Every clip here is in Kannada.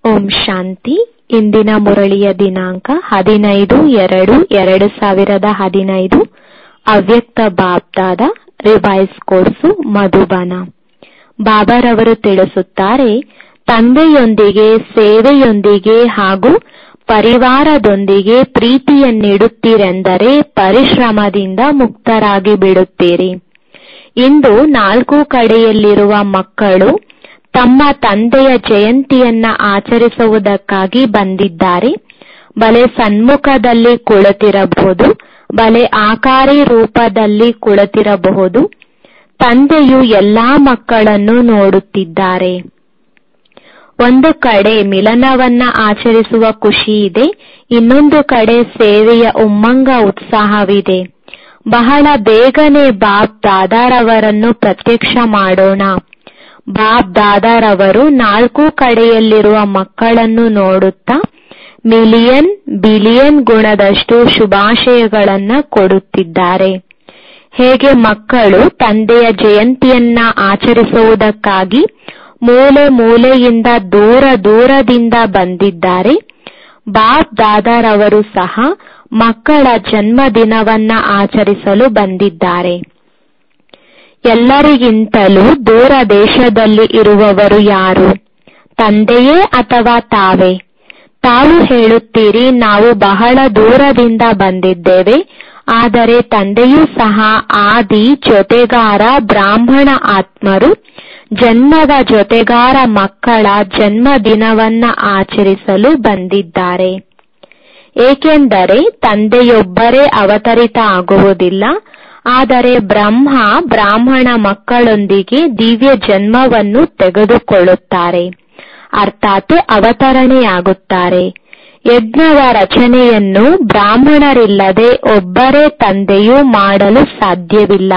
ಓಂ ಶಾಂತಿ ಇಂದಿನ ಮುರಳಿಯ ದಿನಾಂಕ ಹದಿನೈದು ಎರಡು ಎರಡು ಸಾವಿರದ ಹದಿನೈದು ಅವ್ಯಕ್ತ ಬಾಬ್ದಾದ ರಿವೈಸ್ ಕೋರ್ಸು ಮಧುಬನ ಬಾಬಾರವರು ತಿಳಿಸುತ್ತಾರೆ ತಂದೆಯೊಂದಿಗೆ ಸೇವೆಯೊಂದಿಗೆ ಹಾಗೂ ಪರಿವಾರದೊಂದಿಗೆ ಪ್ರೀತಿಯನ್ನಿಡುತ್ತೀರೆಂದರೆ ಪರಿಶ್ರಮದಿಂದ ಮುಕ್ತರಾಗಿ ಬಿಡುತ್ತೀರಿ ಇಂದು ನಾಲ್ಕು ಕಡೆಯಲ್ಲಿರುವ ಮಕ್ಕಳು ತಮ್ಮ ತಂದೆಯ ಜಯಂತಿಯನ್ನ ಆಚರಿಸುವುದಕ್ಕಾಗಿ ಬಂದಿದ್ದಾರೆ ಬಲೆ ಸನ್ಮುಖದಲ್ಲಿ ಕುಳಿತಿರಬಹುದು ಬಲೆ ಆಕಾರಿ ರೂಪದಲ್ಲಿ ಕುಳಿತಿರಬಹುದು ತಂದೆಯು ಎಲ್ಲಾ ಮಕ್ಕಳನ್ನು ನೋಡುತ್ತಿದ್ದಾರೆ ಒಂದು ಕಡೆ ಮಿಲನವನ್ನ ಆಚರಿಸುವ ಖುಷಿ ಇದೆ ಇನ್ನೊಂದು ಕಡೆ ಸೇವೆಯ ಉಮ್ಮಂಗ ಉತ್ಸಾಹವಿದೆ ಬಹಳ ಬೇಗನೆ ಬಾಬ್ ದಾದಾರವರನ್ನು ಪ್ರತ್ಯಕ್ಷ ಮಾಡೋಣ ಬಾಬ್ ದಾದಾರವರು ನಾಲ್ಕು ಕಡೆಯಲ್ಲಿರುವ ಮಕ್ಕಳನ್ನು ನೋಡುತ್ತಾ ಮಿಲಿಯನ್ ಬಿಲಿಯನ್ ಗುಣದಷ್ಟು ಶುಭಾಶಯಗಳನ್ನ ಕೊಡುತ್ತಿದ್ದಾರೆ ಹೇಗೆ ಮಕ್ಕಳು ತಂದೆಯ ಜಯಂತಿಯನ್ನ ಆಚರಿಸುವುದಕ್ಕಾಗಿ ಮೂಲೆ ಮೂಲೆಯಿಂದ ದೂರ ದೂರದಿಂದ ಬಂದಿದ್ದಾರೆ ಬಾಬ್ ದಾದಾರವರು ಸಹ ಮಕ್ಕಳ ಜನ್ಮದಿನವನ್ನ ಆಚರಿಸಲು ಬಂದಿದ್ದಾರೆ ಎಲ್ಲರಿಗಿಂತಲೂ ದೂರ ದೇಶದಲ್ಲಿ ಇರುವವರು ಯಾರು ತಂದೆಯೇ ಅಥವಾ ತಾವೇ ತಾವು ಹೇಳುತ್ತೀರಿ ನಾವು ಬಹಳ ದೂರದಿಂದ ಬಂದಿದ್ದೇವೆ ಆದರೆ ತಂದೆಯೂ ಸಹ ಆದಿ ಜೊತೆಗಾರ ಬ್ರಾಹ್ಮಣ ಆತ್ಮರು ಜನ್ಮದ ಜೊತೆಗಾರ ಮಕ್ಕಳ ಜನ್ಮದಿನವನ್ನ ಆಚರಿಸಲು ಬಂದಿದ್ದಾರೆ ಏಕೆಂದರೆ ತಂದೆಯೊಬ್ಬರೇ ಅವತರಿತ ಆಗುವುದಿಲ್ಲ ಆದರೆ ಬ್ರಹ್ಮ ಬ್ರಾಹ್ಮಣ ಮಕ್ಕಳೊಂದಿಗೆ ದಿವ್ಯ ಜನ್ಮವನ್ನು ತೆಗೆದುಕೊಳ್ಳುತ್ತಾರೆ ಅರ್ಥಾತ್ ಅವತರಣೆಯಾಗುತ್ತಾರೆ ಯಜ್ಞದ ರಚನೆಯನ್ನು ಬ್ರಾಹ್ಮಣರಿಲ್ಲದೆ ಒಬ್ಬರೇ ತಂದೆಯೂ ಮಾಡಲು ಸಾಧ್ಯವಿಲ್ಲ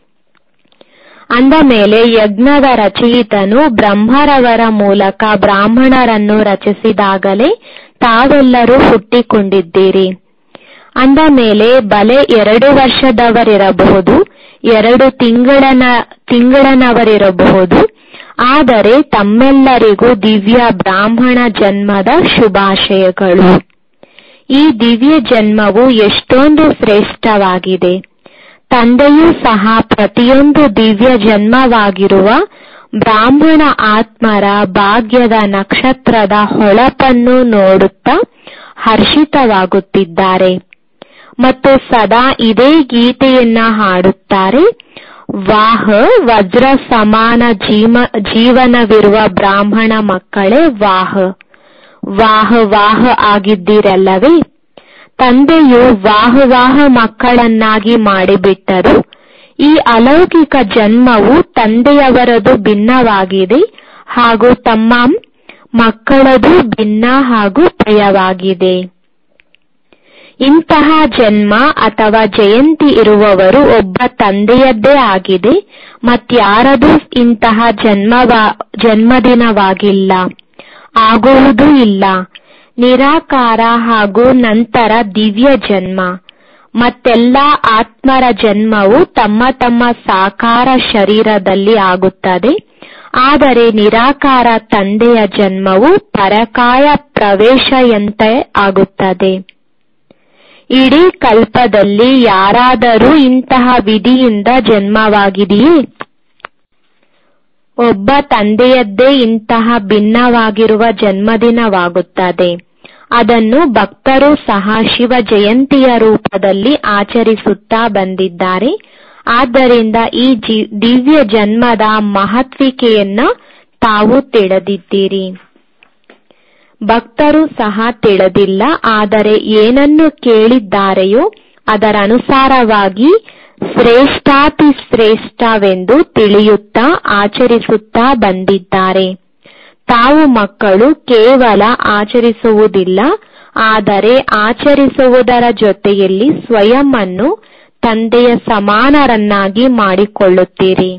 ಅಂದ ಮೇಲೆ ಯಜ್ಞದ ರಚಯಿತನು ಬ್ರಹ್ಮರವರ ಮೂಲಕ ಬ್ರಾಹ್ಮಣರನ್ನು ರಚಿಸಿದಾಗಲೇ ತಾವೆಲ್ಲರೂ ಹುಟ್ಟಿಕೊಂಡಿದ್ದೀರಿ ಅಂದ ಮೇಲೆ ಬಲೆ ಎರಡು ವರ್ಷದವರಿರಬಹುದು ಎರಡು ತಿಂಗಳನ ತಿಂಗಳನವರಿರಬಹುದು ಆದರೆ ತಮ್ಮೆಲ್ಲರಿಗೂ ದಿವ್ಯ ಬ್ರಾಹ್ಮಣ ಜನ್ಮದ ಶುಭಾಶಯಗಳು ಈ ದಿವ್ಯ ಜನ್ಮವು ಎಷ್ಟೊಂದು ಶ್ರೇಷ್ಠವಾಗಿದೆ ತಂದೆಯೂ ಸಹ ಪ್ರತಿಯೊಂದು ದಿವ್ಯ ಜನ್ಮವಾಗಿರುವ ಬ್ರಾಹ್ಮಣ ಆತ್ಮರ ಭಾಗ್ಯದ ನಕ್ಷತ್ರದ ಹೊಳಪನ್ನು ನೋಡುತ್ತಾ ಹರ್ಷಿತವಾಗುತ್ತಿದ್ದಾರೆ ಮತ್ತು ಸದಾ ಇದೇ ಗೀತೆಯನ್ನ ಹಾಡುತ್ತಾರೆ ವಾಹ ವಜ್ರ ಸಮಾನ ಜೀವ ಜೀವನವಿರುವ ಬ್ರಾಹ್ಮಣ ಮಕ್ಕಳೇ ವಾಹ ವಾಹ ವಾಹ ಆಗಿದ್ದೀರಲ್ಲವೇ ತಂದೆಯು ವಾಹ ವಾಹ ಮಕ್ಕಳನ್ನಾಗಿ ಮಾಡಿಬಿಟ್ಟರು ಈ ಅಲೌಕಿಕ ಜನ್ಮವು ತಂದೆಯವರದು ಭಿನ್ನವಾಗಿದೆ ಹಾಗೂ ತಮ್ಮ ಮಕ್ಕಳದು ಭಿನ್ನ ಹಾಗೂ ಪ್ರಿಯವಾಗಿದೆ ಇಂತಹ ಜನ್ಮ ಅಥವಾ ಜಯಂತಿ ಇರುವವರು ಒಬ್ಬ ತಂದೆಯದ್ದೇ ಆಗಿದೆ ಮತ್ಯಾರದು ಇಂತಹ ಜನ್ಮವ ಜನ್ಮದಿನವಾಗಿಲ್ಲ ಆಗುವುದೂ ಇಲ್ಲ ನಿರಾಕಾರ ಹಾಗೂ ನಂತರ ದಿವ್ಯ ಜನ್ಮ ಮತ್ತೆಲ್ಲ ಆತ್ಮರ ಜನ್ಮವು ತಮ್ಮ ತಮ್ಮ ಸಾಕಾರ ಶರೀರದಲ್ಲಿ ಆಗುತ್ತದೆ ಆದರೆ ನಿರಾಕಾರ ತಂದೆಯ ಜನ್ಮವು ಪರಕಾಯ ಪ್ರವೇಶಯಂತೆ ಆಗುತ್ತದೆ ಇಡೀ ಕಲ್ಪದಲ್ಲಿ ಯಾರಾದರೂ ಇಂತಹ ವಿಧಿಯಿಂದ ಜನ್ಮವಾಗಿದೆಯೇ ಒಬ್ಬ ತಂದೆಯದ್ದೇ ಇಂತಹ ಭಿನ್ನವಾಗಿರುವ ಜನ್ಮದಿನವಾಗುತ್ತದೆ ಅದನ್ನು ಭಕ್ತರು ಸಹ ಶಿವ ಜಯಂತಿಯ ರೂಪದಲ್ಲಿ ಆಚರಿಸುತ್ತಾ ಬಂದಿದ್ದಾರೆ ಆದ್ದರಿಂದ ಈ ದಿವ್ಯ ಜನ್ಮದ ಮಹತ್ವಿಕೆಯನ್ನ ತಾವು ತಿಳಿದಿದ್ದೀರಿ ಭಕ್ತರು ಸಹ ತಿಳಿದಿಲ್ಲ ಆದರೆ ಏನನ್ನು ಕೇಳಿದ್ದಾರೆಯೋ ಅದರನುಸಾರವಾಗಿ ಶ್ರೇಷ್ಠಾತಿ ಶ್ರೇಷ್ಠವೆಂದು ತಿಳಿಯುತ್ತಾ ಆಚರಿಸುತ್ತಾ ಬಂದಿದ್ದಾರೆ ತಾವು ಮಕ್ಕಳು ಕೇವಲ ಆಚರಿಸುವುದಿಲ್ಲ ಆದರೆ ಆಚರಿಸುವುದರ ಜೊತೆಯಲ್ಲಿ ಸ್ವಯಂ ಅನ್ನು ತಂದೆಯ ಸಮಾನರನ್ನಾಗಿ ಮಾಡಿಕೊಳ್ಳುತ್ತೀರಿ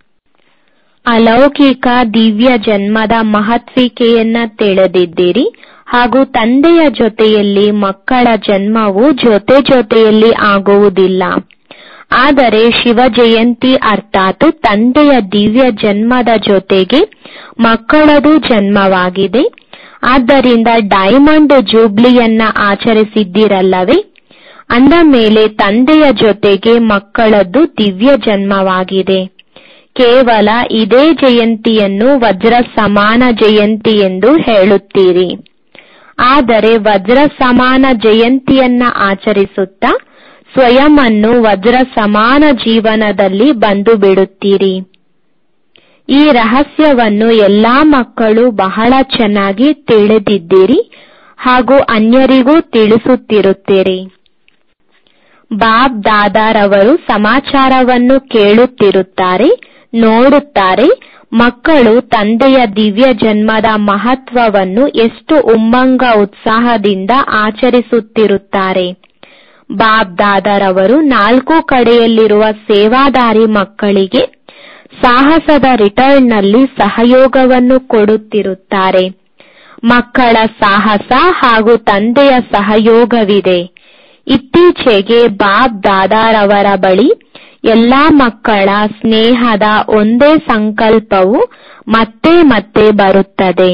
ಅಲೌಕಿಕ ದಿವ್ಯ ಜನ್ಮದ ಮಹತ್ವಿಕೆಯನ್ನ ತಿಳಿದಿದ್ದೀರಿ ಹಾಗೂ ತಂದೆಯ ಜೊತೆಯಲ್ಲಿ ಮಕ್ಕಳ ಜನ್ಮವು ಜೊತೆ ಜೊತೆಯಲ್ಲಿ ಆಗುವುದಿಲ್ಲ ಆದರೆ ಶಿವ ಜಯಂತಿ ಅರ್ಥಾತ್ ತಂದೆಯ ದಿವ್ಯ ಜನ್ಮದ ಜೊತೆಗೆ ಮಕ್ಕಳದು ಜನ್ಮವಾಗಿದೆ ಆದ್ದರಿಂದ ಡೈಮಂಡ್ ಜೂಬ್ಲಿಯನ್ನ ಆಚರಿಸಿದ್ದೀರಲ್ಲವೇ ಅಂದ ಮೇಲೆ ತಂದೆಯ ಜೊತೆಗೆ ಮಕ್ಕಳದ್ದು ದಿವ್ಯ ಜನ್ಮವಾಗಿದೆ ಕೇವಲ ಇದೇ ಜಯಂತಿಯನ್ನು ವಜ್ರ ಸಮಾನ ಜಯಂತಿ ಎಂದು ಹೇಳುತ್ತೀರಿ ಆದರೆ ವಜ್ರ ಸಮಾನ ಜಯಂತಿಯನ್ನ ಆಚರಿಸುತ್ತಾ ಸ್ವಯಂವನ್ನು ವಜ್ರ ಸಮಾನ ಜೀವನದಲ್ಲಿ ಬಂದು ಬಿಡುತ್ತೀರಿ ಈ ರಹಸ್ಯವನ್ನು ಎಲ್ಲಾ ಮಕ್ಕಳು ಬಹಳ ಚೆನ್ನಾಗಿ ತಿಳಿದಿದ್ದೀರಿ ಹಾಗೂ ಅನ್ಯರಿಗೂ ತಿಳಿಸುತ್ತಿರುತ್ತೀರಿ ಬಾಬ್ ದಾದಾರವರು ಸಮಾಚಾರವನ್ನು ಕೇಳುತ್ತಿರುತ್ತಾರೆ ನೋಡುತ್ತಾರೆ ಮಕ್ಕಳು ತಂದೆಯ ದಿವ್ಯ ಜನ್ಮದ ಮಹತ್ವವನ್ನು ಎಷ್ಟು ಉಮ್ಮಂಗ ಉತ್ಸಾಹದಿಂದ ಆಚರಿಸುತ್ತಿರುತ್ತಾರೆ ಬಾಬ್ ದಾದಾರವರು ನಾಲ್ಕು ಕಡೆಯಲ್ಲಿರುವ ಸೇವಾದಾರಿ ಮಕ್ಕಳಿಗೆ ಸಾಹಸದ ರಿಟರ್ನ್ನಲ್ಲಿ ಸಹಯೋಗವನ್ನು ಕೊಡುತ್ತಿರುತ್ತಾರೆ ಮಕ್ಕಳ ಸಾಹಸ ಹಾಗೂ ತಂದೆಯ ಸಹಯೋಗವಿದೆ ಇತ್ತೀಚೆಗೆ ಬಾಬ್ ದಾದಾರವರ ಬಳಿ ಎಲ್ಲಾ ಮಕ್ಕಳ ಸ್ನೇಹದ ಒಂದೇ ಸಂಕಲ್ಪವು ಮತ್ತೆ ಮತ್ತೆ ಬರುತ್ತದೆ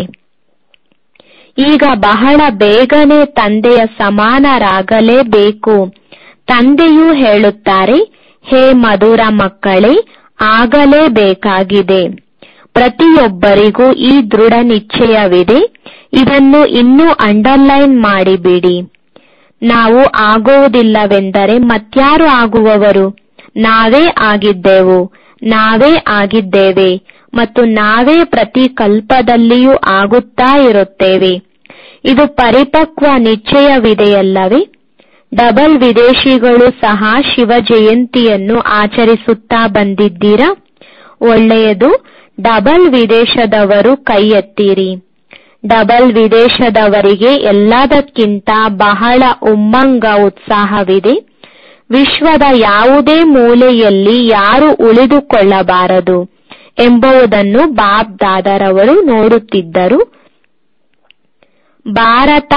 ಈಗ ಬಹಳ ಬೇಗನೆ ತಂದೆಯ ಸಮಾನರಾಗಲೇಬೇಕು ತಂದೆಯೂ ಹೇಳುತ್ತಾರೆ ಹೇ ಮಧುರ ಮಕ್ಕಳೇ ಆಗಲೇಬೇಕಾಗಿದೆ ಪ್ರತಿಯೊಬ್ಬರಿಗೂ ಈ ದೃಢ ನಿಶ್ಚಯವಿದೆ ಇದನ್ನು ಇನ್ನೂ ಅಂಡರ್ಲೈನ್ ಮಾಡಿಬಿಡಿ ನಾವು ಆಗುವುದಿಲ್ಲವೆಂದರೆ ಮತ್ಯಾರು ಆಗುವವರು ನಾವೇ ಆಗಿದ್ದೆವು ನಾವೇ ಆಗಿದ್ದೇವೆ ಮತ್ತು ನಾವೇ ಪ್ರತಿ ಕಲ್ಪದಲ್ಲಿಯೂ ಆಗುತ್ತಾ ಇರುತ್ತೇವೆ ಇದು ಪರಿಪಕ್ವ ನಿಶ್ಚಯವಿದೆಯಲ್ಲವೇ ಡಬಲ್ ವಿದೇಶಿಗಳು ಸಹ ಶಿವ ಜಯಂತಿಯನ್ನು ಆಚರಿಸುತ್ತಾ ಬಂದಿದ್ದೀರಾ ಒಳ್ಳೆಯದು ಡಬಲ್ ವಿದೇಶದವರು ಕೈ ಎತ್ತಿರಿ ಡಬಲ್ ವಿದೇಶದವರಿಗೆ ಎಲ್ಲದಕ್ಕಿಂತ ಬಹಳ ಉಮ್ಮಂಗ ಉತ್ಸಾಹವಿದೆ ವಿಶ್ವದ ಯಾವುದೇ ಮೂಲೆಯಲ್ಲಿ ಯಾರು ಉಳಿದುಕೊಳ್ಳಬಾರದು ಎಂಬುದನ್ನು ಬಾಬ್ ದಾದರವರು ನೋಡುತ್ತಿದ್ದರು ಭಾರತ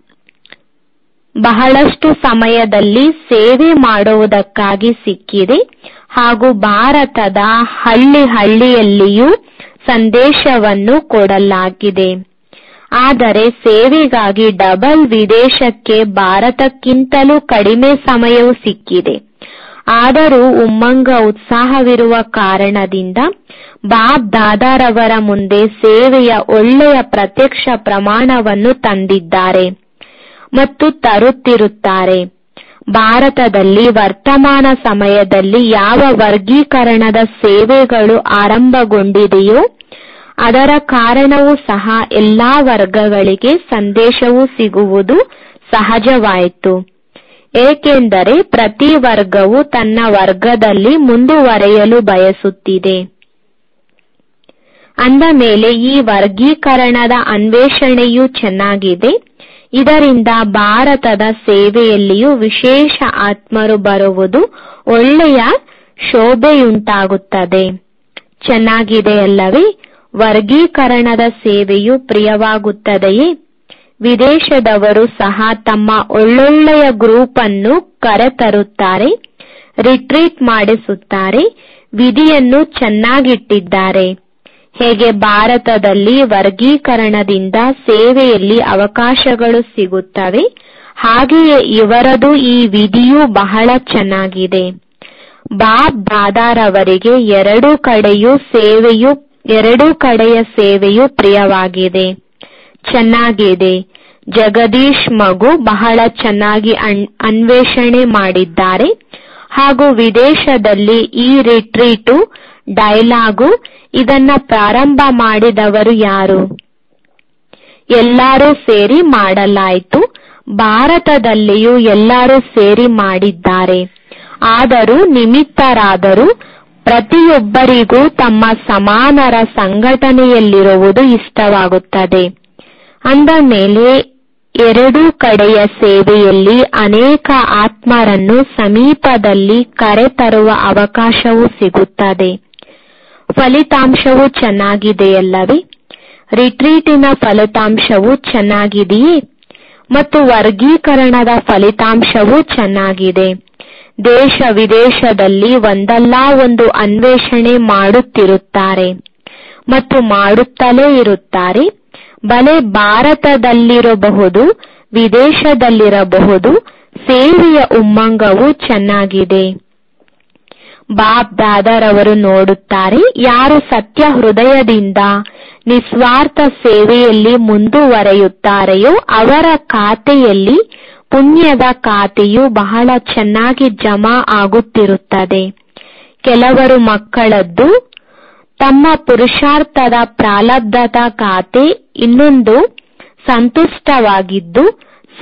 ಬಹಳಷ್ಟು ಸಮಯದಲ್ಲಿ ಸೇವೆ ಮಾಡುವುದಕ್ಕಾಗಿ ಸಿಕ್ಕಿದೆ ಹಾಗೂ ಭಾರತದ ಹಳ್ಳಿ ಹಳ್ಳಿಯಲ್ಲಿಯೂ ಸಂದೇಶವನ್ನು ಕೊಡಲಾಗಿದೆ ಆದರೆ ಸೇವೆಗಾಗಿ ಡಬಲ್ ವಿದೇಶಕ್ಕೆ ಭಾರತಕ್ಕಿಂತಲೂ ಕಡಿಮೆ ಸಮಯವು ಸಿಕ್ಕಿದೆ ಆದರೂ ಉಮ್ಮಂಗ ಉತ್ಸಾಹವಿರುವ ಕಾರಣದಿಂದ ಬಾಬ್ ದಾದಾರವರ ಮುಂದೆ ಸೇವೆಯ ಒಳ್ಳೆಯ ಪ್ರತ್ಯಕ್ಷ ಪ್ರಮಾಣವನ್ನು ತಂದಿದ್ದಾರೆ ಮತ್ತು ತರುತ್ತಿರುತ್ತಾರೆ ಭಾರತದಲ್ಲಿ ವರ್ತಮಾನ ಸಮಯದಲ್ಲಿ ಯಾವ ವರ್ಗೀಕರಣದ ಸೇವೆಗಳು ಆರಂಭಗೊಂಡಿದೆಯೋ ಅದರ ಕಾರಣವೂ ಸಹ ಎಲ್ಲಾ ವರ್ಗಗಳಿಗೆ ಸಂದೇಶವು ಸಿಗುವುದು ಸಹಜವಾಯಿತು ಏಕೆಂದರೆ ಪ್ರತಿ ವರ್ಗವು ತನ್ನ ವರ್ಗದಲ್ಲಿ ಮುಂದುವರೆಯಲು ಬಯಸುತ್ತಿದೆ ಅಂದ ಮೇಲೆ ಈ ವರ್ಗೀಕರಣದ ಅನ್ವೇಷಣೆಯೂ ಚೆನ್ನಾಗಿದೆ ಇದರಿಂದ ಭಾರತದ ಸೇವೆಯಲ್ಲಿಯೂ ವಿಶೇಷ ಆತ್ಮರು ಬರುವುದು ಒಳ್ಳೆಯ ಶೋಭೆಯುಂಟಾಗುತ್ತದೆ ಚೆನ್ನಾಗಿದೆಯಲ್ಲವೇ ವರ್ಗೀಕರಣದ ಸೇವೆಯು ಪ್ರಿಯವಾಗುತ್ತದೆಯೇ ವಿದೇಶದವರು ಸಹ ತಮ್ಮ ಒಳ್ಳೊಳ್ಳೆಯ ಗ್ರೂಪ್ ಅನ್ನು ಕರೆತರುತ್ತಾರೆ ರಿಟ್ರೀಟ್ ಮಾಡಿಸುತ್ತಾರೆ ವಿಧಿಯನ್ನು ಚೆನ್ನಾಗಿಟ್ಟಿದ್ದಾರೆ ಹೇಗೆ ಭಾರತದಲ್ಲಿ ವರ್ಗೀಕರಣದಿಂದ ಸೇವೆಯಲ್ಲಿ ಅವಕಾಶಗಳು ಸಿಗುತ್ತವೆ ಹಾಗೆಯೇ ಇವರದು ಈ ವಿಧಿಯೂ ಬಹಳ ಚೆನ್ನಾಗಿದೆ ಬಾಬ್ ದಾದಾರವರಿಗೆ ಎರಡೂ ಕಡೆಯೂ ಸೇವೆಯು ಎರಡೂ ಕಡೆಯ ಸೇವೆಯು ಪ್ರಿಯವಾಗಿದೆ ಚೆನ್ನಾಗಿದೆ ಜಗದೀಶ್ ಮಗು ಬಹಳ ಚೆನ್ನಾಗಿ ಅನ್ವೇಷಣೆ ಮಾಡಿದ್ದಾರೆ ಹಾಗೂ ವಿದೇಶದಲ್ಲಿ ಈ ರಿಟ್ರೀಟು ಡೈಲಾಗು ಇದನ್ನ ಪ್ರಾರಂಭ ಮಾಡಿದವರು ಯಾರು ಎಲ್ಲರೂ ಸೇರಿ ಮಾಡಲಾಯಿತು ಭಾರತದಲ್ಲಿಯೂ ಎಲ್ಲರೂ ಸೇರಿ ಮಾಡಿದ್ದಾರೆ ಆದರೂ ನಿಮಿತ್ತರಾದರೂ ಪ್ರತಿಯೊಬ್ಬರಿಗೂ ತಮ್ಮ ಸಮಾನರ ಸಂಘಟನೆಯಲ್ಲಿರುವುದು ಇಷ್ಟವಾಗುತ್ತದೆ ಅಂದ ಮೇಲೆ ಎರಡೂ ಕಡೆಯ ಸೇವೆಯಲ್ಲಿ ಅನೇಕ ಆತ್ಮರನ್ನು ಸಮೀಪದಲ್ಲಿ ಕರೆತರುವ ಅವಕಾಶವೂ ಸಿಗುತ್ತದೆ ಫಲಿತಾಂಶವು ಚೆನ್ನಾಗಿದೆಯಲ್ಲವೇ ರಿಟ್ರೀಟಿನ ಫಲಿತಾಂಶವು ಚೆನ್ನಾಗಿದೆಯೇ ಮತ್ತು ವರ್ಗೀಕರಣದ ಫಲಿತಾಂಶವೂ ಚೆನ್ನಾಗಿದೆ ದೇಶ ವಿದೇಶದಲ್ಲಿ ಒಂದಲ್ಲ ಒಂದು ಅನ್ವೇಷಣೆ ಮಾಡುತ್ತಿರುತ್ತಾರೆ ಮತ್ತು ಮಾಡುತ್ತಲೇ ಇರುತ್ತಾರೆ ಬಲೆ ಭಾರತದಲ್ಲಿರಬಹುದು ವಿದೇಶದಲ್ಲಿರಬಹುದು ಸೇವೆಯ ಉಮ್ಮಂಗವು ಚೆನ್ನಾಗಿದೆ ಬಾಬ್ ದಾದಾರವರು ನೋಡುತ್ತಾರೆ ಯಾರು ಸತ್ಯ ಹೃದಯದಿಂದ ನಿಸ್ವಾರ್ಥ ಸೇವೆಯಲ್ಲಿ ಮುಂದುವರೆಯುತ್ತಾರೆಯೋ ಅವರ ಖಾತೆಯಲ್ಲಿ ಪುಣ್ಯದ ಖಾತೆಯು ಬಹಳ ಚೆನ್ನಾಗಿ ಜಮಾ ಆಗುತ್ತಿರುತ್ತದೆ ಕೆಲವರು ಮಕ್ಕಳದ್ದು ತಮ್ಮ ಪುರುಷಾರ್ಥದ ಪ್ರಾರಬ್ಧದ ಖಾತೆ ಇನ್ನೊಂದು ಸಂತುಷ್ಟವಾಗಿದ್ದು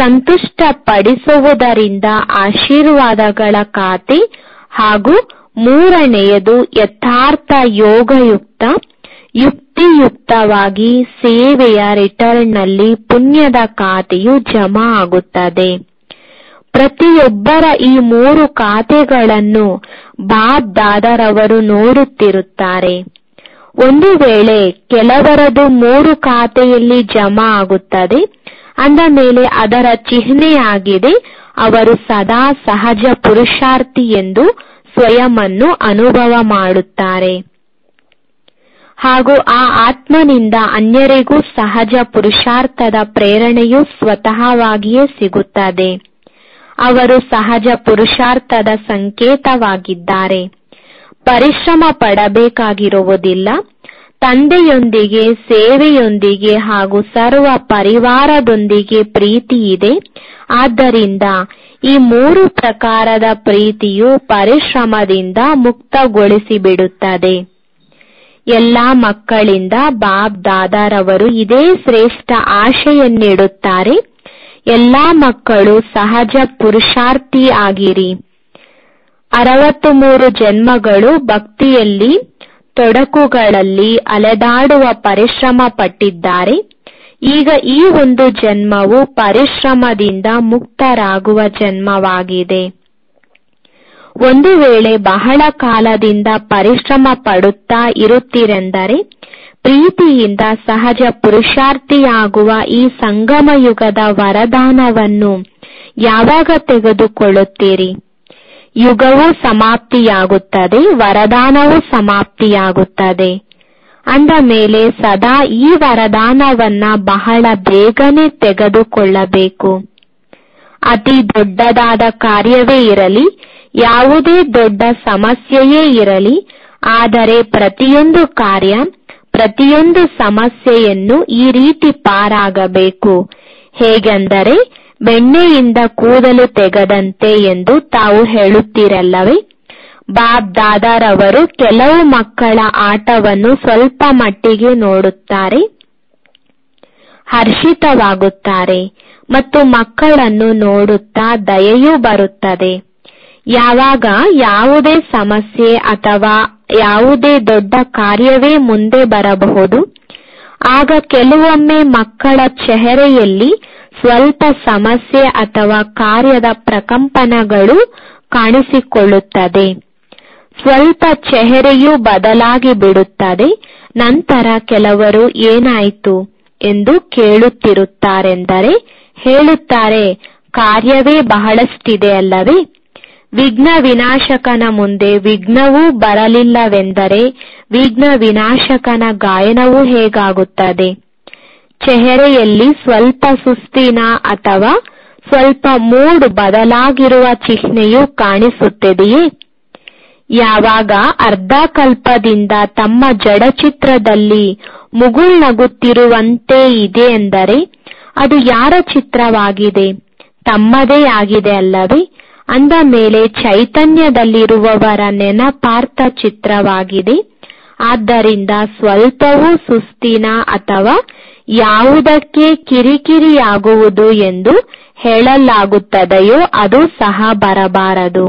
ಸಂತುಷ್ಟಪಡಿಸುವುದರಿಂದ ಆಶೀರ್ವಾದಗಳ ಖಾತೆ ಹಾಗೂ ಮೂರನೆಯದು ಯಥಾರ್ಥ ಯೋಗಯುಕ್ತ ಯುಕ್ತಿಯುಕ್ತವಾಗಿ ಸೇವೆಯ ರಿಟರ್ನ್ನಲ್ಲಿ ಪುಣ್ಯದ ಖಾತೆಯು ಜಮಾ ಆಗುತ್ತದೆ ಪ್ರತಿಯೊಬ್ಬರ ಈ ಮೂರು ಖಾತೆಗಳನ್ನು ಬಾಬ್ ದಾದರವರು ನೋಡುತ್ತಿರುತ್ತಾರೆ ಒಂದು ವೇಳೆ ಕೆಲವರದು ಮೂರು ಖಾತೆಯಲ್ಲಿ ಜಮಾ ಆಗುತ್ತದೆ ಅಂದ ಮೇಲೆ ಅದರ ಚಿಹ್ನೆಯಾಗಿದೆ ಅವರು ಸದಾ ಸಹಜ ಪುರುಷಾರ್ಥಿ ಎಂದು ಸ್ವಯಂವನ್ನು ಅನುಭವ ಮಾಡುತ್ತಾರೆ ಹಾಗೂ ಆ ಆತ್ಮನಿಂದ ಅನ್ಯರಿಗೂ ಸಹಜ ಪುರುಷಾರ್ಥದ ಪ್ರೇರಣೆಯು ಸ್ವತಃವಾಗಿಯೇ ಸಿಗುತ್ತದೆ ಅವರು ಸಹಜ ಪುರುಷಾರ್ಥದ ಸಂಕೇತವಾಗಿದ್ದಾರೆ ಪರಿಶ್ರಮ ಪಡಬೇಕಾಗಿರುವುದಿಲ್ಲ ತಂದೆಯೊಂದಿಗೆ ಸೇವೆಯೊಂದಿಗೆ ಹಾಗೂ ಸರ್ವ ಪರಿವಾರದೊಂದಿಗೆ ಪ್ರೀತಿ ಇದೆ ಆದ್ದರಿಂದ ಈ ಮೂರು ಪ್ರಕಾರದ ಪ್ರೀತಿಯು ಪರಿಶ್ರಮದಿಂದ ಮುಕ್ತಗೊಳಿಸಿಬಿಡುತ್ತದೆ ಎಲ್ಲಾ ಮಕ್ಕಳಿಂದ ಬಾಬ್ ದಾದಾರವರು ಇದೇ ಶ್ರೇಷ್ಠ ಆಶೆಯನ್ನಿಡುತ್ತಾರೆ ಎಲ್ಲಾ ಮಕ್ಕಳು ಸಹಜ ಪುರುಷಾರ್ಥಿ ಆಗಿರಿ ಅರವತ್ತು ಮೂರು ಜನ್ಮಗಳು ಭಕ್ತಿಯಲ್ಲಿ ತೊಡಕುಗಳಲ್ಲಿ ಅಲೆದಾಡುವ ಪರಿಶ್ರಮ ಪಟ್ಟಿದ್ದಾರೆ ಈಗ ಈ ಒಂದು ಜನ್ಮವು ಪರಿಶ್ರಮದಿಂದ ಮುಕ್ತರಾಗುವ ಜನ್ಮವಾಗಿದೆ ಒಂದು ವೇಳೆ ಬಹಳ ಕಾಲದಿಂದ ಪರಿಶ್ರಮ ಪಡುತ್ತಾ ಇರುತ್ತೀರೆಂದರೆ ಪ್ರೀತಿಯಿಂದ ಸಹಜ ಪುರುಷಾರ್ಥಿಯಾಗುವ ಈ ಸಂಗಮ ಯುಗದ ವರದಾನವನ್ನು ಯಾವಾಗ ತೆಗೆದುಕೊಳ್ಳುತ್ತೀರಿ ಯುಗವೂ ಸಮಾಪ್ತಿಯಾಗುತ್ತದೆ ವರದಾನವೂ ಸಮಾಪ್ತಿಯಾಗುತ್ತದೆ ಅಂದ ಮೇಲೆ ಸದಾ ಈ ವರದಾನವನ್ನ ಬಹಳ ಬೇಗನೆ ತೆಗೆದುಕೊಳ್ಳಬೇಕು ಅತಿ ದೊಡ್ಡದಾದ ಕಾರ್ಯವೇ ಇರಲಿ ಯಾವುದೇ ದೊಡ್ಡ ಸಮಸ್ಯೆಯೇ ಇರಲಿ ಆದರೆ ಪ್ರತಿಯೊಂದು ಕಾರ್ಯ ಪ್ರತಿಯೊಂದು ಸಮಸ್ಯೆಯನ್ನು ಈ ರೀತಿ ಪಾರಾಗಬೇಕು ಹೇಗೆಂದರೆ ಬೆಣ್ಣೆಯಿಂದ ಕೂದಲು ತೆಗೆದಂತೆ ಎಂದು ತಾವು ಹೇಳುತ್ತೀರಲ್ಲವೇ ಬಾಬ್ ದಾದಾರವರು ಕೆಲವು ಮಕ್ಕಳ ಆಟವನ್ನು ಸ್ವಲ್ಪ ಮಟ್ಟಿಗೆ ನೋಡುತ್ತಾರೆ ಹರ್ಷಿತವಾಗುತ್ತಾರೆ ಮತ್ತು ಮಕ್ಕಳನ್ನು ನೋಡುತ್ತಾ ದಯೆಯೂ ಬರುತ್ತದೆ ಯಾವಾಗ ಯಾವುದೇ ಸಮಸ್ಯೆ ಅಥವಾ ಯಾವುದೇ ದೊಡ್ಡ ಕಾರ್ಯವೇ ಮುಂದೆ ಬರಬಹುದು ಆಗ ಕೆಲವೊಮ್ಮೆ ಮಕ್ಕಳ ಚೆಹರೆಯಲ್ಲಿ ಸ್ವಲ್ಪ ಸಮಸ್ಯೆ ಅಥವಾ ಕಾರ್ಯದ ಪ್ರಕಂಪನಗಳು ಕಾಣಿಸಿಕೊಳ್ಳುತ್ತದೆ ಸ್ವಲ್ಪ ಚೆಹರೆಯೂ ಬದಲಾಗಿ ಬಿಡುತ್ತದೆ ನಂತರ ಕೆಲವರು ಏನಾಯಿತು ಎಂದು ಕೇಳುತ್ತಿರುತ್ತಾರೆಂದರೆ ಹೇಳುತ್ತಾರೆ ಕಾರ್ಯವೇ ಬಹಳಷ್ಟಿದೆ ಅಲ್ಲವೇ ವಿಘ್ನ ವಿನಾಶಕನ ಮುಂದೆ ವಿಘ್ನವೂ ಬರಲಿಲ್ಲವೆಂದರೆ ವಿಘ್ನ ವಿನಾಶಕನ ಗಾಯನವೂ ಹೇಗಾಗುತ್ತದೆ ಚೆಹರೆಯಲ್ಲಿ ಸ್ವಲ್ಪ ಸುಸ್ತಿನ ಅಥವಾ ಸ್ವಲ್ಪ ಮೂಡ್ ಬದಲಾಗಿರುವ ಚಿಹ್ನೆಯು ಕಾಣಿಸುತ್ತದೆಯೇ ಯಾವಾಗ ಅರ್ಧಕಲ್ಪದಿಂದ ತಮ್ಮ ಜಡಚಿತ್ರದಲ್ಲಿ ಮುಗುಳ್ನಗುತ್ತಿರುವಂತೆ ಇದೆ ಎಂದರೆ ಅದು ಯಾರ ಚಿತ್ರವಾಗಿದೆ ತಮ್ಮದೇ ಆಗಿದೆ ಅಲ್ಲವೇ ಅಂದ ಮೇಲೆ ಚೈತನ್ಯದಲ್ಲಿರುವವರ ನೆನಪಾರ್ಥ ಚಿತ್ರವಾಗಿದೆ ಆದ್ದರಿಂದ ಸ್ವಲ್ಪವೂ ಸುಸ್ತಿನ ಅಥವಾ ಯಾವುದಕ್ಕೆ ಕಿರಿಕಿರಿಯಾಗುವುದು ಎಂದು ಹೇಳಲಾಗುತ್ತದೆಯೋ ಅದು ಸಹ ಬರಬಾರದು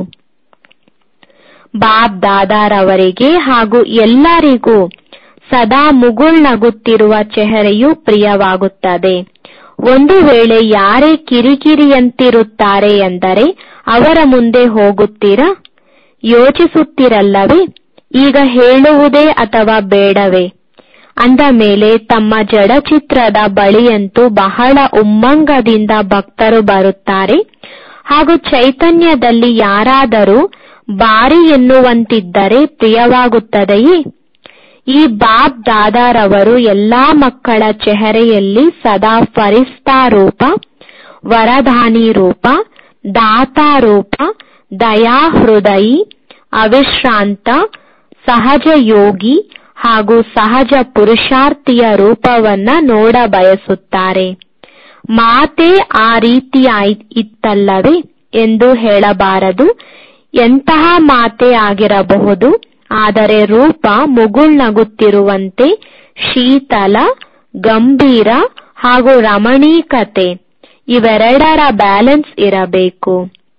ಬಾಬ್ ದಾದಾರವರಿಗೆ ಹಾಗೂ ಎಲ್ಲರಿಗೂ ಸದಾ ಮುಗುಳ್ನಗುತ್ತಿರುವ ಚೆಹರೆಯು ಪ್ರಿಯವಾಗುತ್ತದೆ ಒಂದು ವೇಳೆ ಯಾರೇ ಕಿರಿಕಿರಿಯಂತಿರುತ್ತಾರೆ ಎಂದರೆ ಅವರ ಮುಂದೆ ಹೋಗುತ್ತೀರಾ ಯೋಚಿಸುತ್ತಿರಲ್ಲವೇ ಈಗ ಹೇಳುವುದೇ ಅಥವಾ ಬೇಡವೇ ಅಂದ ಮೇಲೆ ತಮ್ಮ ಜಡಚಿತ್ರದ ಬಳಿಯಂತೂ ಬಹಳ ಉಮ್ಮಂಗದಿಂದ ಭಕ್ತರು ಬರುತ್ತಾರೆ ಹಾಗೂ ಚೈತನ್ಯದಲ್ಲಿ ಯಾರಾದರೂ ಬಾರಿ ಎನ್ನುವಂತಿದ್ದರೆ ಪ್ರಿಯವಾಗುತ್ತದೆಯೇ ಈ ಬಾಬ್ ದಾದಾರವರು ಎಲ್ಲಾ ಮಕ್ಕಳ ಚೆಹರೆಯಲ್ಲಿ ಸದಾ ಫರಿಸ್ತಾ ರೂಪ ವರದಾನಿ ರೂಪ ದಾತಾ ರೂಪ ದಯಾ ಹೃದಯಿ ಅವಿಶ್ರಾಂತ ಸಹಜ ಯೋಗಿ ಹಾಗೂ ಸಹಜ ಪುರುಷಾರ್ಥಿಯ ರೂಪವನ್ನ ನೋಡ ಬಯಸುತ್ತಾರೆ ಮಾತೆ ಆ ರೀತಿ ಇತ್ತಲ್ಲವೇ ಎಂದು ಹೇಳಬಾರದು ಎಂತಹ ಮಾತೆ ಆಗಿರಬಹುದು ಆದರೆ ರೂಪ ಮುಗುಳ್ನಗುತ್ತಿರುವಂತೆ ಶೀತಲ ಗಂಭೀರ ಹಾಗೂ ರಮಣೀಕತೆ ಇವೆರಡರ ಬ್ಯಾಲೆನ್ಸ್ ಇರಬೇಕು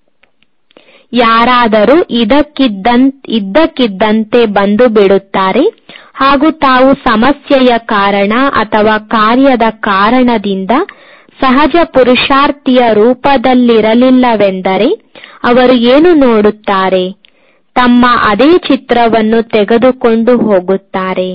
ಯಾರಾದರೂ ಇದ್ದಕ್ಕಿದ್ದಂತೆ ಬಂದು ಬಿಡುತ್ತಾರೆ ಹಾಗೂ ತಾವು ಸಮಸ್ಯೆಯ ಕಾರಣ ಅಥವಾ ಕಾರ್ಯದ ಕಾರಣದಿಂದ ಸಹಜ ಪುರುಷಾರ್ಥಿಯ ರೂಪದಲ್ಲಿರಲಿಲ್ಲವೆಂದರೆ ಅವರು ಏನು ನೋಡುತ್ತಾರೆ ತಮ್ಮ ಅದೇ ಚಿತ್ರವನ್ನು ತೆಗೆದುಕೊಂಡು ಹೋಗುತ್ತಾರೆ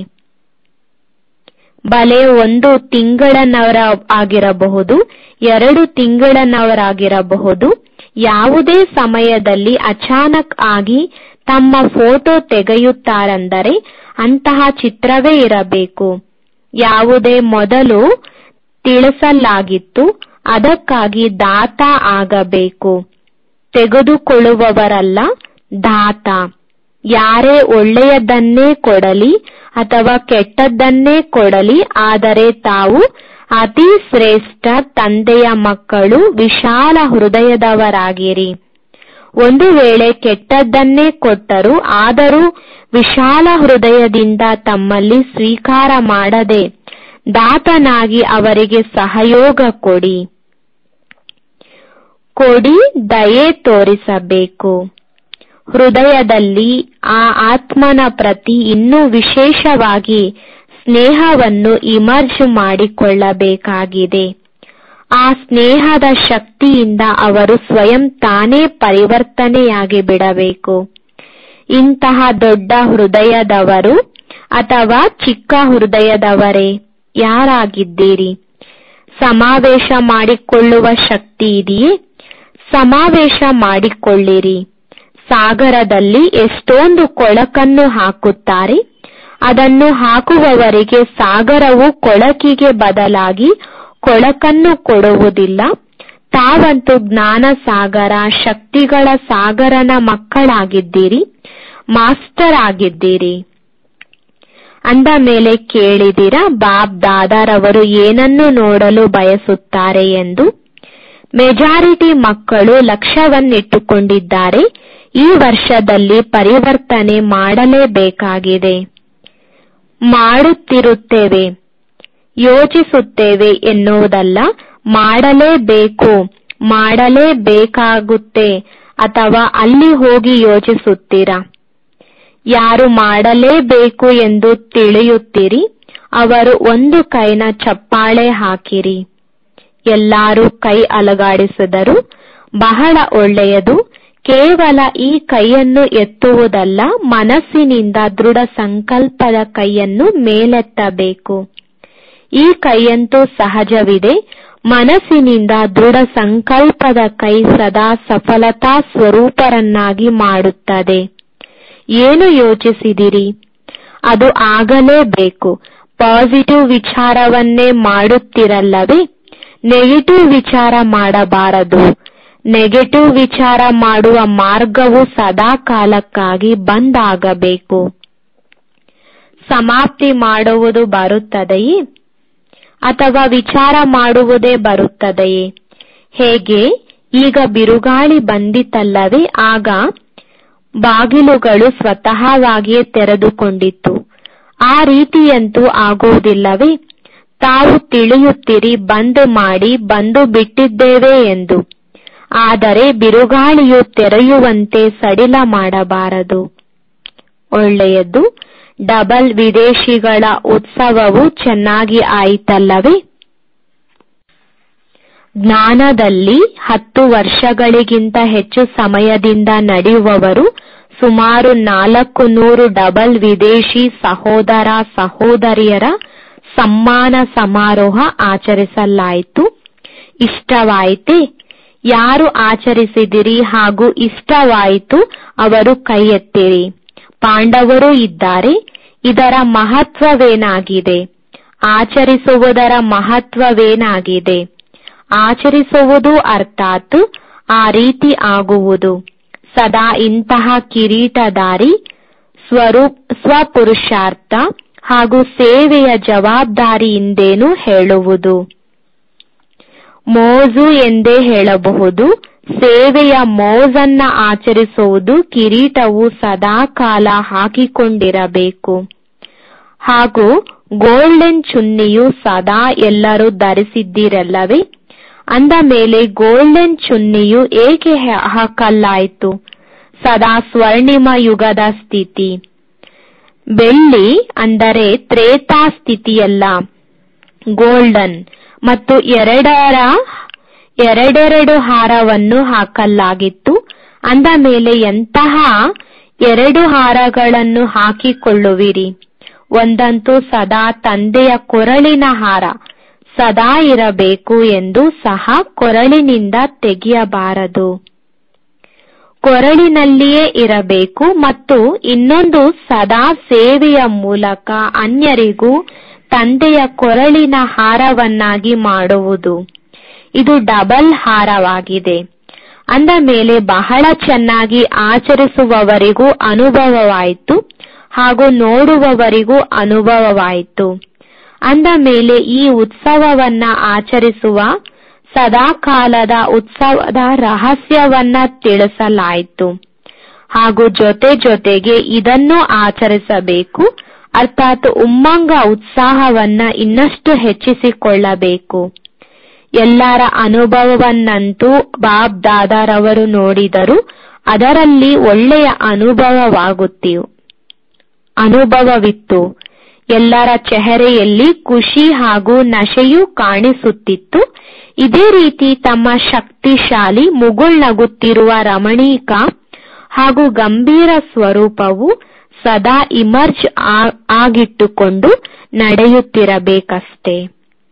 ಬಲೆ ಒಂದು ತಿಂಗಳನವರ ಆಗಿರಬಹುದು ಎರಡು ತಿಂಗಳನವರಾಗಿರಬಹುದು ಯಾವುದೇ ಸಮಯದಲ್ಲಿ ಅಚಾನಕ್ ಆಗಿ ತಮ್ಮ ಫೋಟೋ ತೆಗೆಯುತ್ತಾರೆಂದರೆ ಅಂತಹ ಚಿತ್ರವೇ ಇರಬೇಕು ಯಾವುದೇ ಮೊದಲು ತಿಳಿಸಲಾಗಿತ್ತು ಅದಕ್ಕಾಗಿ ದಾತ ಆಗಬೇಕು ತೆಗೆದುಕೊಳ್ಳುವವರಲ್ಲ ದಾತ ಯಾರೇ ಒಳ್ಳೆಯದನ್ನೇ ಕೊಡಲಿ ಅಥವಾ ಕೆಟ್ಟದ್ದನ್ನೇ ಕೊಡಲಿ ಆದರೆ ತಾವು ಅತಿ ಶ್ರೇಷ್ಠ ತಂದೆಯ ಮಕ್ಕಳು ವಿಶಾಲ ಹೃದಯದವರಾಗಿರಿ ಒಂದು ವೇಳೆ ಕೆಟ್ಟದ್ದನ್ನೇ ಕೊಟ್ಟರು ಆದರೂ ವಿಶಾಲ ಹೃದಯದಿಂದ ತಮ್ಮಲ್ಲಿ ಸ್ವೀಕಾರ ಮಾಡದೆ ದಾತನಾಗಿ ಅವರಿಗೆ ಸಹಯೋಗ ಕೊಡಿ ಕೊಡಿ ದಯೆ ತೋರಿಸಬೇಕು ಹೃದಯದಲ್ಲಿ ಆ ಆತ್ಮನ ಪ್ರತಿ ಇನ್ನೂ ವಿಶೇಷವಾಗಿ ಸ್ನೇಹವನ್ನು ಇಮರ್ಜ್ ಮಾಡಿಕೊಳ್ಳಬೇಕಾಗಿದೆ ಆ ಸ್ನೇಹದ ಶಕ್ತಿಯಿಂದ ಅವರು ಸ್ವಯಂ ತಾನೇ ಪರಿವರ್ತನೆಯಾಗಿ ಬಿಡಬೇಕು ಇಂತಹ ದೊಡ್ಡ ಹೃದಯದವರು ಅಥವಾ ಚಿಕ್ಕ ಹೃದಯದವರೇ ಯಾರಾಗಿದ್ದೀರಿ ಸಮಾವೇಶ ಮಾಡಿಕೊಳ್ಳುವ ಶಕ್ತಿ ಇದೆಯೇ ಸಮಾವೇಶ ಮಾಡಿಕೊಳ್ಳಿರಿ ಸಾಗರದಲ್ಲಿ ಎಷ್ಟೊಂದು ಕೊಳಕನ್ನು ಹಾಕುತ್ತಾರೆ ಅದನ್ನು ಹಾಕುವವರಿಗೆ ಸಾಗರವು ಕೊಳಕಿಗೆ ಬದಲಾಗಿ ಕೊಳಕನ್ನು ಕೊಡುವುದಿಲ್ಲ ತಾವಂತೂ ಜ್ಞಾನ ಸಾಗರ ಶಕ್ತಿಗಳ ಸಾಗರನ ಮಕ್ಕಳಾಗಿದ್ದೀರಿ ಮಾಸ್ಟರ್ ಆಗಿದ್ದೀರಿ ಅಂದ ಮೇಲೆ ಕೇಳಿದಿರ ಬಾಬ್ ದಾದಾರವರು ಏನನ್ನು ನೋಡಲು ಬಯಸುತ್ತಾರೆ ಎಂದು ಮೆಜಾರಿಟಿ ಮಕ್ಕಳು ಲಕ್ಷ್ಯವನ್ನಿಟ್ಟುಕೊಂಡಿದ್ದಾರೆ ಈ ವರ್ಷದಲ್ಲಿ ಪರಿವರ್ತನೆ ಮಾಡಲೇಬೇಕಾಗಿದೆ ಮಾಡುತ್ತಿರುತ್ತೇವೆ ಯೋಚಿಸುತ್ತೇವೆ ಎನ್ನುವುದಲ್ಲ ಮಾಡಲೇಬೇಕು ಮಾಡಲೇಬೇಕಾಗುತ್ತೆ ಅಥವಾ ಅಲ್ಲಿ ಹೋಗಿ ಯೋಚಿಸುತ್ತೀರಾ ಯಾರು ಮಾಡಲೇಬೇಕು ಎಂದು ತಿಳಿಯುತ್ತೀರಿ ಅವರು ಒಂದು ಕೈನ ಚಪ್ಪಾಳೆ ಹಾಕಿರಿ ಎಲ್ಲರೂ ಕೈ ಅಲಗಾಡಿಸಿದರು ಬಹಳ ಒಳ್ಳೆಯದು ಕೇವಲ ಈ ಕೈಯನ್ನು ಎತ್ತುವುದಲ್ಲ ಮನಸ್ಸಿನಿಂದ ದೃಢ ಸಂಕಲ್ಪದ ಕೈಯನ್ನು ಮೇಲೆತ್ತಬೇಕು ಈ ಕೈಯಂತೂ ಸಹಜವಿದೆ ಮನಸ್ಸಿನಿಂದ ದೃಢ ಸಂಕಲ್ಪದ ಕೈ ಸದಾ ಸಫಲತಾ ಸ್ವರೂಪರನ್ನಾಗಿ ಮಾಡುತ್ತದೆ ಏನು ಯೋಚಿಸಿದಿರಿ ಅದು ಆಗಲೇಬೇಕು ಪಾಸಿಟಿವ್ ವಿಚಾರವನ್ನೇ ಮಾಡುತ್ತಿರಲ್ಲವೇ ನೆಗೆಟಿವ್ ವಿಚಾರ ಮಾಡಬಾರದು ನೆಗೆಟಿವ್ ವಿಚಾರ ಮಾಡುವ ಮಾರ್ಗವು ಸದಾ ಕಾಲಕ್ಕಾಗಿ ಬಂದ್ ಆಗಬೇಕು ಸಮಾಪ್ತಿ ಮಾಡುವುದು ಬರುತ್ತದೆಯೇ ಅಥವಾ ವಿಚಾರ ಮಾಡುವುದೇ ಬರುತ್ತದೆಯೇ ಹೇಗೆ ಈಗ ಬಿರುಗಾಳಿ ಬಂದಿತಲ್ಲವೇ ಆಗ ಬಾಗಿಲುಗಳು ಸ್ವತಃವಾಗಿಯೇ ತೆರೆದುಕೊಂಡಿತ್ತು ಆ ರೀತಿಯಂತೂ ಆಗುವುದಿಲ್ಲವೇ ತಾವು ತಿಳಿಯುತ್ತೀರಿ ಬಂದ್ ಮಾಡಿ ಬಂದು ಬಿಟ್ಟಿದ್ದೇವೆ ಎಂದು ಆದರೆ ಬಿರುಗಾಳಿಯು ತೆರೆಯುವಂತೆ ಸಡಿಲ ಮಾಡಬಾರದು ಒಳ್ಳೆಯದು ಡಬಲ್ ವಿದೇಶಿಗಳ ಉತ್ಸವವು ಚೆನ್ನಾಗಿ ಆಯಿತಲ್ಲವೇ ಜ್ಞಾನದಲ್ಲಿ ಹತ್ತು ವರ್ಷಗಳಿಗಿಂತ ಹೆಚ್ಚು ಸಮಯದಿಂದ ನಡೆಯುವವರು ಸುಮಾರು ನಾಲ್ಕು ನೂರು ಡಬಲ್ ವಿದೇಶಿ ಸಹೋದರ ಸಹೋದರಿಯರ ಸಮ್ಮಾನ ಸಮಾರೋಹ ಆಚರಿಸಲಾಯಿತು ಇಷ್ಟವಾಯಿತೆ ಯಾರು ಆಚರಿಸಿದಿರಿ ಹಾಗೂ ಇಷ್ಟವಾಯಿತು ಅವರು ಕೈ ಎತ್ತಿರಿ ಪಾಂಡವರು ಇದ್ದಾರೆ ಇದರ ಮಹತ್ವವೇನಾಗಿದೆ ಆಚರಿಸುವುದರ ಮಹತ್ವವೇನಾಗಿದೆ ಆಚರಿಸುವುದು ಅರ್ಥಾತ್ ಆ ರೀತಿ ಆಗುವುದು ಸದಾ ಇಂತಹ ಕಿರೀಟಧಾರಿ ಸ್ವರೂಪ್ ಸ್ವಪುರುಷಾರ್ಥ ಹಾಗೂ ಸೇವೆಯ ಜವಾಬ್ದಾರಿಯಿಂದೇನು ಹೇಳುವುದು ಮೋಜು ಎಂದೇ ಹೇಳಬಹುದು ಸೇವೆಯ ಮೋಜನ್ನ ಆಚರಿಸುವುದು ಕಿರೀಟವು ಸದಾಕಾಲ ಹಾಕಿಕೊಂಡಿರಬೇಕು ಹಾಗೂ ಗೋಲ್ಡನ್ ಚುನ್ನಿಯು ಸದಾ ಎಲ್ಲರೂ ಧರಿಸಿದ್ದಿರಲ್ಲವೇ ಅಂದ ಮೇಲೆ ಗೋಲ್ಡನ್ ಚುನ್ನಿಯು ಏಕೆ ಹಾಕಲಾಯಿತು ಸದಾ ಸ್ವರ್ಣಿಮ ಯುಗದ ಸ್ಥಿತಿ ಬೆಳ್ಳಿ ಅಂದರೆ ತ್ರೇತಾ ಸ್ಥಿತಿಯಲ್ಲ ಗೋಲ್ಡನ್ ಮತ್ತು ಎರಡರ ಎರಡೆರಡು ಹಾರವನ್ನು ಹಾಕಲಾಗಿತ್ತು ಅಂದ ಮೇಲೆ ಎಂತಹ ಎರಡು ಹಾರಗಳನ್ನು ಹಾಕಿಕೊಳ್ಳುವಿರಿ ಒಂದಂತೂ ಸದಾ ತಂದೆಯ ಕೊರಳಿನ ಹಾರ ಸದಾ ಇರಬೇಕು ಎಂದು ಸಹ ಕೊರಳಿನಿಂದ ತೆಗೆಯಬಾರದು ಕೊರಳಿನಲ್ಲಿಯೇ ಇರಬೇಕು ಮತ್ತು ಇನ್ನೊಂದು ಸದಾ ಸೇವೆಯ ಮೂಲಕ ಅನ್ಯರಿಗೂ ತಂದೆಯ ಕೊರಳಿನ ಹಾರವನ್ನಾಗಿ ಮಾಡುವುದು ಇದು ಡಬಲ್ ಹಾರವಾಗಿದೆ ಅಂದ ಮೇಲೆ ಬಹಳ ಚೆನ್ನಾಗಿ ಆಚರಿಸುವವರಿಗೂ ಅನುಭವವಾಯಿತು ಹಾಗೂ ನೋಡುವವರಿಗೂ ಅನುಭವವಾಯಿತು ಅಂದ ಮೇಲೆ ಈ ಉತ್ಸವವನ್ನ ಆಚರಿಸುವ ಸದಾಕಾಲದ ಉತ್ಸವದ ರಹಸ್ಯವನ್ನ ತಿಳಿಸಲಾಯಿತು ಹಾಗೂ ಜೊತೆ ಜೊತೆಗೆ ಇದನ್ನು ಆಚರಿಸಬೇಕು ಅರ್ಥಾತ್ ಉಮ್ಮಂಗ ಉತ್ಸಾಹವನ್ನ ಇನ್ನಷ್ಟು ಹೆಚ್ಚಿಸಿಕೊಳ್ಳಬೇಕು ಎಲ್ಲರ ಅನುಭವವನ್ನಂತೂ ಬಾಬ್ ದಾದಾರವರು ನೋಡಿದರು ಅದರಲ್ಲಿ ಒಳ್ಳೆಯ ಅನುಭವವಾಗುತ್ತಿವು ಅನುಭವವಿತ್ತು ಎಲ್ಲರ ಚೆಹರೆಯಲ್ಲಿ ಖುಷಿ ಹಾಗೂ ನಶೆಯೂ ಕಾಣಿಸುತ್ತಿತ್ತು ಇದೇ ರೀತಿ ತಮ್ಮ ಶಕ್ತಿಶಾಲಿ ಮುಗುಳ್ನಗುತ್ತಿರುವ ರಮಣೀಕ ಹಾಗೂ ಗಂಭೀರ ಸ್ವರೂಪವು ಸದಾ ಇಮರ್ಜ್ ಆಗಿಟ್ಟುಕೊಂಡು ನಡೆಯುತ್ತಿರಬೇಕಷ್ಟೇ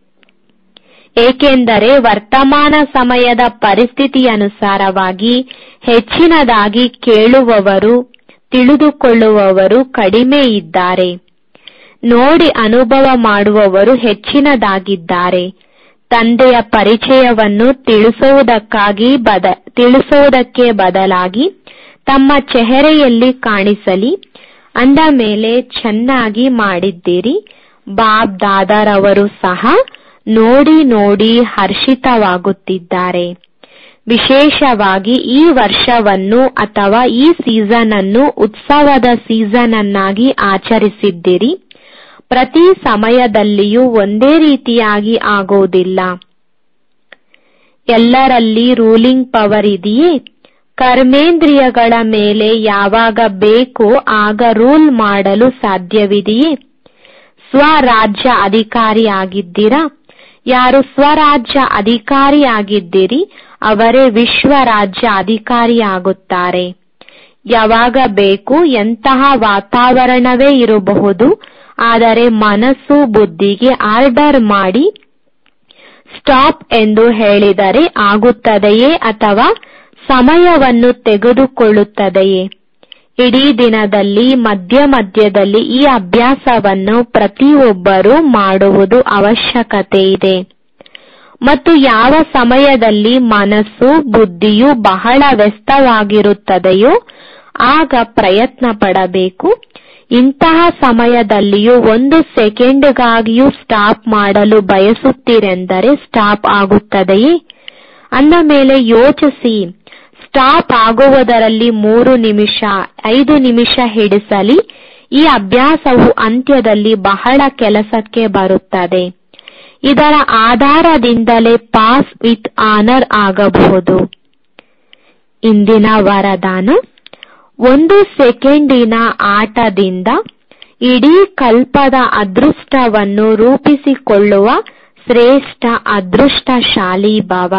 ಏಕೆಂದರೆ ವರ್ತಮಾನ ಸಮಯದ ಪರಿಸ್ಥಿತಿಯನುಸಾರವಾಗಿ ಹೆಚ್ಚಿನದಾಗಿ ಕೇಳುವವರು ತಿಳಿದುಕೊಳ್ಳುವವರು ಕಡಿಮೆ ಇದ್ದಾರೆ ನೋಡಿ ಅನುಭವ ಮಾಡುವವರು ಹೆಚ್ಚಿನದಾಗಿದ್ದಾರೆ ತಂದೆಯ ಪರಿಚಯವನ್ನು ತಿಳಿಸುವುದಕ್ಕಾಗಿ ಬದ ತಿಳಿಸುವುದಕ್ಕೆ ಬದಲಾಗಿ ತಮ್ಮ ಚೆಹರೆಯಲ್ಲಿ ಕಾಣಿಸಲಿ ಅಂದ ಮೇಲೆ ಚೆನ್ನಾಗಿ ಮಾಡಿದ್ದೀರಿ ಬಾಬ್ ದಾದಾರವರು ಸಹ ನೋಡಿ ನೋಡಿ ಹರ್ಷಿತವಾಗುತ್ತಿದ್ದಾರೆ ವಿಶೇಷವಾಗಿ ಈ ವರ್ಷವನ್ನು ಅಥವಾ ಈ ಸೀಸನ್ ಅನ್ನು ಉತ್ಸವದ ಸೀಸನ್ ಅನ್ನಾಗಿ ಆಚರಿಸಿದ್ದಿರಿ ಪ್ರತಿ ಸಮಯದಲ್ಲಿಯೂ ಒಂದೇ ರೀತಿಯಾಗಿ ಆಗುವುದಿಲ್ಲ ಎಲ್ಲರಲ್ಲಿ ರೂಲಿಂಗ್ ಪವರ್ ಇದೆಯೇ ಕರ್ಮೇಂದ್ರಿಯಗಳ ಮೇಲೆ ಯಾವಾಗ ಬೇಕೋ ಆಗ ರೂಲ್ ಮಾಡಲು ಸಾಧ್ಯವಿದೆಯೇ ಸ್ವರಾಜ್ಯ ಅಧಿಕಾರಿಯಾಗಿದ್ದೀರಾ ಯಾರು ಸ್ವರಾಜ್ಯ ಅಧಿಕಾರಿಯಾಗಿದ್ದೀರಿ ಅವರೇ ವಿಶ್ವ ರಾಜ್ಯ ಅಧಿಕಾರಿಯಾಗುತ್ತಾರೆ ಯಾವಾಗ ಬೇಕು ಎಂತಹ ವಾತಾವರಣವೇ ಇರಬಹುದು ಆದರೆ ಮನಸ್ಸು ಬುದ್ಧಿಗೆ ಆರ್ಡರ್ ಮಾಡಿ ಸ್ಟಾಪ್ ಎಂದು ಹೇಳಿದರೆ ಆಗುತ್ತದೆಯೇ ಅಥವಾ ಸಮಯವನ್ನು ತೆಗೆದುಕೊಳ್ಳುತ್ತದೆಯೇ ಇಡೀ ದಿನದಲ್ಲಿ ಮಧ್ಯ ಮಧ್ಯದಲ್ಲಿ ಈ ಅಭ್ಯಾಸವನ್ನು ಪ್ರತಿಯೊಬ್ಬರೂ ಮಾಡುವುದು ಅವಶ್ಯಕತೆ ಇದೆ ಮತ್ತು ಯಾವ ಸಮಯದಲ್ಲಿ ಮನಸ್ಸು ಬುದ್ಧಿಯು ಬಹಳ ವ್ಯಸ್ತವಾಗಿರುತ್ತದೆಯೋ ಆಗ ಪ್ರಯತ್ನ ಪಡಬೇಕು ಇಂತಹ ಸಮಯದಲ್ಲಿಯೂ ಒಂದು ಸೆಕೆಂಡ್ಗಾಗಿಯೂ ಸ್ಟಾಪ್ ಮಾಡಲು ಬಯಸುತ್ತೀರೆಂದರೆ ಸ್ಟಾಪ್ ಆಗುತ್ತದೆಯೇ ಅಂದ ಮೇಲೆ ಯೋಚಿಸಿ ಸ್ಟಾಪ್ ಆಗುವುದರಲ್ಲಿ ಮೂರು ನಿಮಿಷ ಐದು ನಿಮಿಷ ಹಿಡಿಸಲಿ ಈ ಅಭ್ಯಾಸವು ಅಂತ್ಯದಲ್ಲಿ ಬಹಳ ಕೆಲಸಕ್ಕೆ ಬರುತ್ತದೆ ಇದರ ಆಧಾರದಿಂದಲೇ ಪಾಸ್ ವಿತ್ ಆನರ್ ಆಗಬಹುದು ಇಂದಿನ ವರದಾನ ಒಂದು ಸೆಕೆಂಡಿನ ಆಟದಿಂದ ಇಡೀ ಕಲ್ಪದ ಅದೃಷ್ಟವನ್ನು ರೂಪಿಸಿಕೊಳ್ಳುವ ಶ್ರೇಷ್ಠ ಅದೃಷ್ಟಶಾಲಿ ಭವ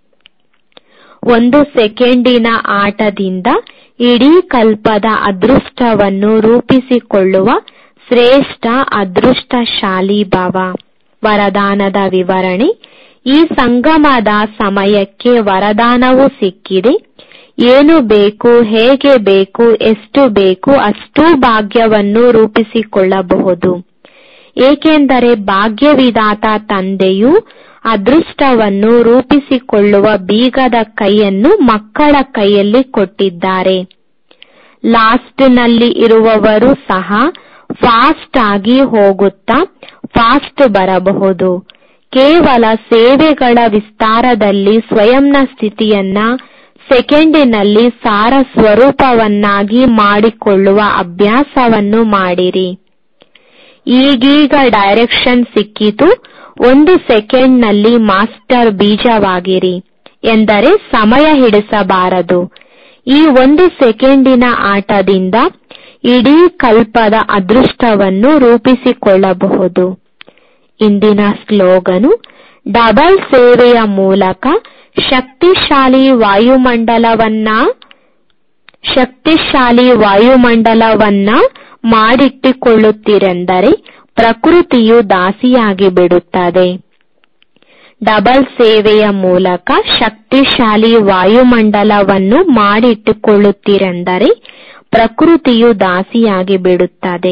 ಒಂದು ಸೆಕೆಂಡಿನ ಆಟದಿಂದ ಇಡೀ ಕಲ್ಪದ ಅದೃಷ್ಟವನ್ನು ರೂಪಿಸಿಕೊಳ್ಳುವ ಶ್ರೇಷ್ಠ ಅದೃಷ್ಟಶಾಲಿ ಭವ ವರದಾನದ ವಿವರಣೆ ಈ ಸಂಗಮದ ಸಮಯಕ್ಕೆ ವರದಾನವು ಸಿಕ್ಕಿದೆ ಏನು ಬೇಕು ಹೇಗೆ ಬೇಕು ಎಷ್ಟು ಬೇಕು ಅಷ್ಟೂ ಭಾಗ್ಯವನ್ನು ರೂಪಿಸಿಕೊಳ್ಳಬಹುದು ಏಕೆಂದರೆ ಭಾಗ್ಯವಿದಾತ ತಂದೆಯು ಅದೃಷ್ಟವನ್ನು ರೂಪಿಸಿಕೊಳ್ಳುವ ಬೀಗದ ಕೈಯನ್ನು ಮಕ್ಕಳ ಕೈಯಲ್ಲಿ ಕೊಟ್ಟಿದ್ದಾರೆ ಲಾಸ್ಟ್ ನಲ್ಲಿ ಇರುವವರು ಸಹ ಫಾಸ್ಟ್ ಆಗಿ ಹೋಗುತ್ತಾ ಫಾಸ್ಟ್ ಬರಬಹುದು ಕೇವಲ ಸೇವೆಗಳ ವಿಸ್ತಾರದಲ್ಲಿ ಸ್ವಯಂನ ಸ್ಥಿತಿಯನ್ನ ಸೆಕೆಂಡಿನಲ್ಲಿ ಸಾರ ಸ್ವರೂಪವನ್ನಾಗಿ ಮಾಡಿಕೊಳ್ಳುವ ಅಭ್ಯಾಸವನ್ನು ಮಾಡಿರಿ ಈಗೀಗ ಡೈರೆಕ್ಷನ್ ಸಿಕ್ಕಿತು ಒಂದು ಸೆಕೆಂಡ್ನಲ್ಲಿ ಮಾಸ್ಟರ್ ಬೀಜವಾಗಿರಿ ಎಂದರೆ ಸಮಯ ಹಿಡಿಸಬಾರದು ಈ ಒಂದು ಸೆಕೆಂಡಿನ ಆಟದಿಂದ ಇಡೀ ಕಲ್ಪದ ಅದೃಷ್ಟವನ್ನು ರೂಪಿಸಿಕೊಳ್ಳಬಹುದು ಇಂದಿನ ಸ್ಲೋಗನು ಡಬಲ್ ಸೇವೆಯ ಮೂಲಕ ಶಕ್ತಿಶಾಲಿ ವಾಯುಮಂಡಲವನ್ನ ಶಕ್ತಿಶಾಲಿ ವಾಯುಮಂಡಲವನ್ನ ಮಾಡಿಟ್ಟುಕೊಳ್ಳುತ್ತೀರೆಂದರೆ ಪ್ರಕೃತಿಯು ದಾಸಿಯಾಗಿ ಬಿಡುತ್ತದೆ ಡಬಲ್ ಸೇವೆಯ ಮೂಲಕ ಶಕ್ತಿಶಾಲಿ ವಾಯುಮಂಡಲವನ್ನು ಮಾಡಿಟ್ಟುಕೊಳ್ಳುತ್ತೀರೆಂದರೆ ಪ್ರಕೃತಿಯು ದಾಸಿಯಾಗಿ ಬಿಡುತ್ತದೆ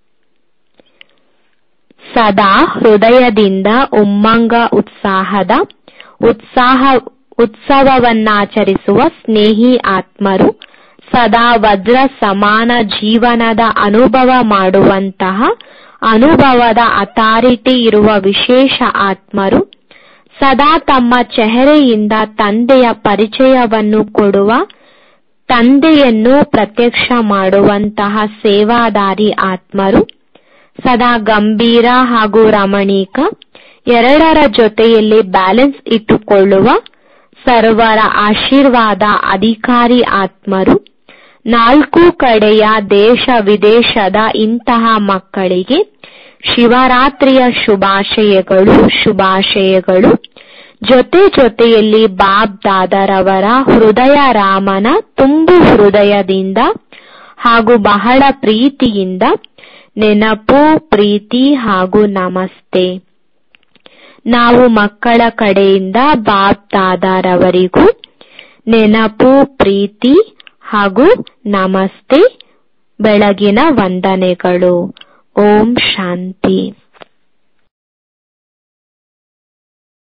ಸದಾ ಹೃದಯದಿಂದ ಉಮ್ಮಂಗ ಉತ್ಸಾಹದ ಉತ್ಸಾಹ ಉತ್ಸವವನ್ನಾಚರಿಸುವ ಸ್ನೇಹಿ ಆತ್ಮರು ಸದಾ ವಜ್ರ ಸಮಾನ ಜೀವನದ ಅನುಭವ ಮಾಡುವಂತಹ ಅನುಭವದ ಅಥಾರಿಟಿ ಇರುವ ವಿಶೇಷ ಆತ್ಮರು ಸದಾ ತಮ್ಮ ಚೆಹರೆಯಿಂದ ತಂದೆಯ ಪರಿಚಯವನ್ನು ಕೊಡುವ ತಂದೆಯನ್ನು ಪ್ರತ್ಯಕ್ಷ ಮಾಡುವಂತಹ ಸೇವಾದಾರಿ ಆತ್ಮರು ಸದಾ ಗಂಭೀರ ಹಾಗೂ ರಮಣೀಕ ಎರಡರ ಜೊತೆಯಲ್ಲಿ ಬ್ಯಾಲೆನ್ಸ್ ಇಟ್ಟುಕೊಳ್ಳುವ ಸರ್ವರ ಆಶೀರ್ವಾದ ಅಧಿಕಾರಿ ಆತ್ಮರು ನಾಲ್ಕು ಕಡೆಯ ದೇಶ ವಿದೇಶದ ಇಂತಹ ಮಕ್ಕಳಿಗೆ ಶಿವರಾತ್ರಿಯ ಶುಭಾಶಯಗಳು ಶುಭಾಶಯಗಳು ಜೊತೆ ಜೊತೆಯಲ್ಲಿ ಬಾಬ್ ದಾದರವರ ಹೃದಯ ರಾಮನ ತುಂಬು ಹೃದಯದಿಂದ ಹಾಗೂ ಬಹಳ ಪ್ರೀತಿಯಿಂದ ನೆನಪು ಪ್ರೀತಿ ಹಾಗೂ ನಮಸ್ತೆ ನಾವು ಮಕ್ಕಳ ಕಡೆಯಿಂದ ಬಾಬ್ ದಾದಾರವರಿಗೂ ನೆನಪು ಪ್ರೀತಿ ಹಾಗೂ ನಮಸ್ತೆ ಬೆಳಗಿನ ವಂದನೆಗಳು ಓಂ ಶಾಂತಿ